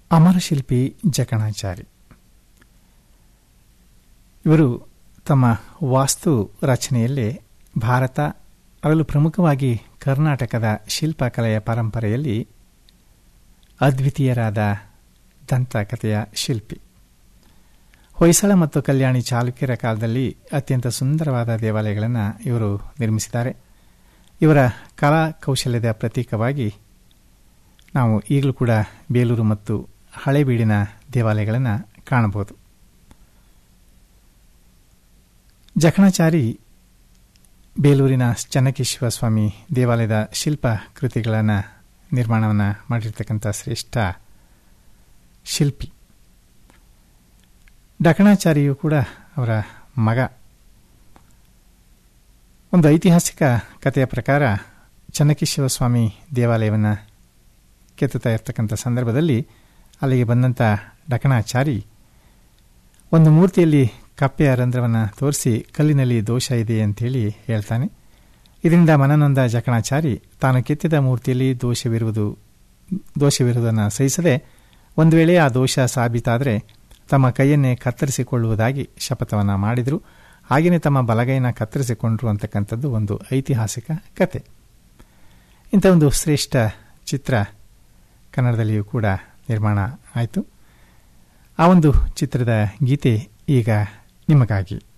ಅಮರಶಿಲ್ಪಿ ಜಕಣಾಚಾರಿ ಇವರು ತಮ್ಮ ವಾಸ್ತು ರಚನೆಯಲ್ಲೇ ಭಾರತ ಅದರಲ್ಲೂ ಪ್ರಮುಖವಾಗಿ ಕರ್ನಾಟಕದ ಶಿಲ್ಪಕಲೆಯ ಪರಂಪರೆಯಲ್ಲಿ ಅದ್ವಿತೀಯರಾದ ದಂತಕಥೆಯ ಶಿಲ್ಪಿ ಹೊಯ್ಸಳ ಮತ್ತು ಕಲ್ಯಾಣಿ ಚಾಲುಕ್ಯರ ಕಾಲದಲ್ಲಿ ಅತ್ಯಂತ ಸುಂದರವಾದ ದೇವಾಲಯಗಳನ್ನು ಇವರು ನಿರ್ಮಿಸಿದ್ದಾರೆ ಇವರ ಕಲಾ ಕೌಶಲ್ಯದ ಪ್ರತೀಕವಾಗಿ ನಾವು ಈಗಲೂ ಕೂಡ ಬೇಲೂರು ಮತ್ತು ಹಳೆಬೀಡಿನ ದೇವಾಲಯಗಳನ್ನು ಕಾಣಬಹುದು ಜಕಣಾಚಾರಿ ಬೇಲೂರಿನ ಚನ್ನಕೇಶ್ವರ ಸ್ವಾಮಿ ದೇವಾಲಯದ ಶಿಲ್ಪ ಕೃತಿಗಳನ್ನು ನಿರ್ಮಾಣವನ್ನು ಮಾಡಿರ್ತಕ್ಕಂಥ ಶ್ರೇಷ್ಠ ಶಿಲ್ಪಿ ಡಕಣಾಚಾರಿಯು ಕೂಡ ಅವರ ಮಗ ಒಂದು ಐತಿಹಾಸಿಕ ಕಥೆಯ ಪ್ರಕಾರ ಚನ್ನಕೇಶ್ವರ ಸ್ವಾಮಿ ದೇವಾಲಯವನ್ನು ಕೆತ್ತುತ್ತಾ ಇರ್ತಕ್ಕಂಥ ಸಂದರ್ಭದಲ್ಲಿ ಅಲ್ಲಿಗೆ ಬಂದಂಥ ಡಕಣಾಚಾರಿ ಒಂದು ಮೂರ್ತಿಯಲ್ಲಿ ಕಪ್ಪೆಯ ರಂಧ್ರವನ್ನು ತೋರಿಸಿ ಕಲ್ಲಿನಲ್ಲಿ ದೋಷ ಇದೆ ಅಂತೇಳಿ ಹೇಳ್ತಾನೆ ಇದರಿಂದ ಮನನೊಂದ ಜಕಣಾಚಾರಿ ತಾನು ಕೆತ್ತಿದ ಮೂರ್ತಿಯಲ್ಲಿ ದೋಷವಿರುವುದು ದೋಷವಿರುವುದನ್ನು ಸಹಿಸದೆ ಒಂದು ವೇಳೆ ಆ ದೋಷ ಸಾಬೀತಾದರೆ ತಮ್ಮ ಕೈಯನ್ನೇ ಕತ್ತರಿಸಿಕೊಳ್ಳುವುದಾಗಿ ಶಪಥವನ್ನು ಮಾಡಿದರು ಹಾಗೆಯೇ ತಮ್ಮ ಬಲಗೈನ ಕತ್ತರಿಸಿಕೊಂಡ್ರು ಅಂತಕ್ಕಂಥದ್ದು ಒಂದು ಐತಿಹಾಸಿಕ ಕತೆ ಇಂಥ ಒಂದು ಶ್ರೇಷ್ಠ ಚಿತ್ರ ಕನ್ನಡದಲ್ಲಿಯೂ ಕೂಡ ನಿರ್ಮಾಣ ಆಯಿತು ಆ ಒಂದು ಚಿತ್ರದ ಗೀತೆ ಈಗ ನಿಮಗಾಗಿ